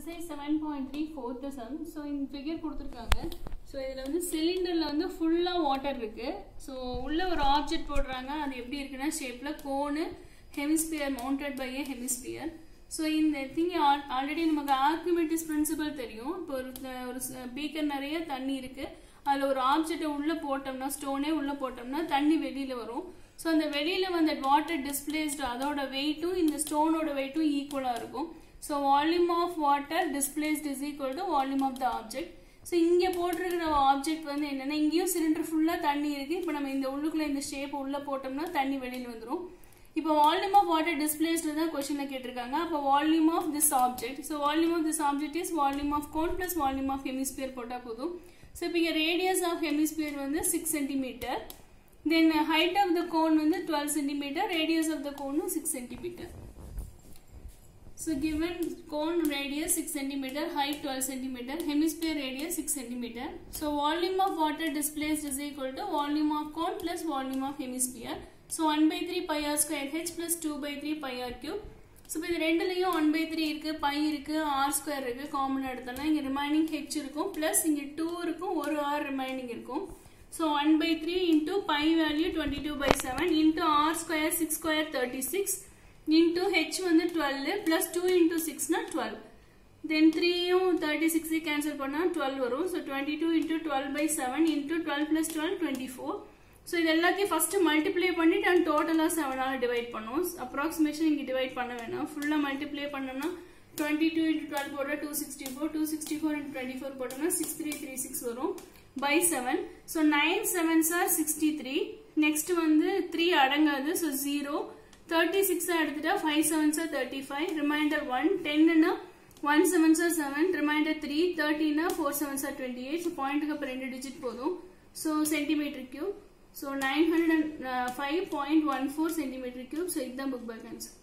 Exercise seven point three fourth sum so இந்த figure கொடுத்துருக்காங்க so இதில் வந்து சிலிண்டரில் வந்து ஃபுல்லாக வாட்டர் இருக்குது ஸோ உள்ள ஒரு ஆப்ஜெக்ட் போடுறாங்க அது எப்படி இருக்குன்னா ஷேப்பில் cone hemisphere mounted by a hemisphere so இந்த திங் ஆல்ரெடி நமக்கு ஆர்குமெட்டிஸ் பிரின்சிபல் தெரியும் இப்போ ஒரு ஒரு பீக்கர் நிறைய தண்ணி இருக்குது அதில் ஒரு ஆப்ஜெக்டை உள்ளே போட்டோம்னா ஸ்டோனே உள்ளே போட்டோம்னா தண்ணி வெளியில் வரும் ஸோ அந்த வெளியில் வந்த வாட்டர் டிஸ்பிளேஸ்டு அதோட வெயிட்டும் இந்த ஸ்டோனோட வெயிட்டும் ஈக்குவலாக இருக்கும் so volume of water displaced is equal to volume of the object so இங்கே போட்டிருக்கிற ஆப்ஜெக்ட் வந்து என்னென்னா இங்கேயும் சிலிண்டர் ஃபுல்லாக தண்ணி இருக்குது இப்போ நம்ம இந்த உள்ளுக்குள்ளே இந்த ஷேப் உள்ளே போட்டோம்னா தண்ணி வெளியில் வந்துடும் இப்போ வால்யூம் ஆஃப் வாட்டர் டிஸ்பிளேஸ்டு தான் கொஸ்டினில் கேட்டிருக்காங்க அப்போ volume of this object so volume of this object is volume of cone plus volume of hemisphere போட்டால் போதும் ஸோ இப்போ இங்கே ரேடியஸ் ஆஃப் ஹெமிஸ்பியர் வந்து six centimetre then height of the cone வந்து twelve centimetre radius of the கோனும் six centimetre So given cone radius 6 cm, height 12 cm, hemisphere radius 6 cm. So volume of water displaced is equal to volume of cone plus volume of hemisphere. So 1 by 3 pi r square h plus 2 by 3 pi r cube. So இப்போ இது ரெண்டுலேயும் one by three இருக்குது pi இருக்குது r square இருக்குது common எடுத்தோம்னா இங்கே remaining h இருக்கும் plus இங்கே டூ இருக்கும் ஒரு ஆர் ரிமைனிங் இருக்கும் so one by three into pi value twenty two by seven into r square six square thirty six into h வந்து டுவெல் ப்ளஸ் டூ இன்டூ சிக்ஸ்னா twelve then த்ரீயும் thirty six cancel பண்ணால் twelve வரும் so twenty two into twelve by seven into twelve plus twelve twenty four so இது எல்லாத்தையும் first multiply பண்ணிட்டு and டோட்டலாக செவனால் டிவைட் பண்ணும் அப்ராக்சிமேஷன் இங்கே டிவைட் பண்ண வேணாம் ஃபுல்லாக மல்டிப்ளை பண்ணோம்னா டுவெண்ட்டி டூ இன்ட்டு டுவெல் போட்டால் two sixty four two sixty four into twenty four போட்டோம்னா சிக்ஸ் த்ரீ த்ரீ சிக்ஸ் வரும் by seven so nine sevens are sixty three next வந்து த்ரீ அடங்காது ஸோ ஜீரோ தேர்ட்டி சிக்ஸாக எடுத்துட்டா five sevens are thirty five reminder one டென்னுனா one sevens are seven reminder three தேர்ட்டினா four sevens are twenty eight so பாயிண்ட்டுக்கு அப்புறம் ரெண்டு digit போதும் so centimetre cube so nine hundred and five point one four centimetre cube so இதுதான் book back answer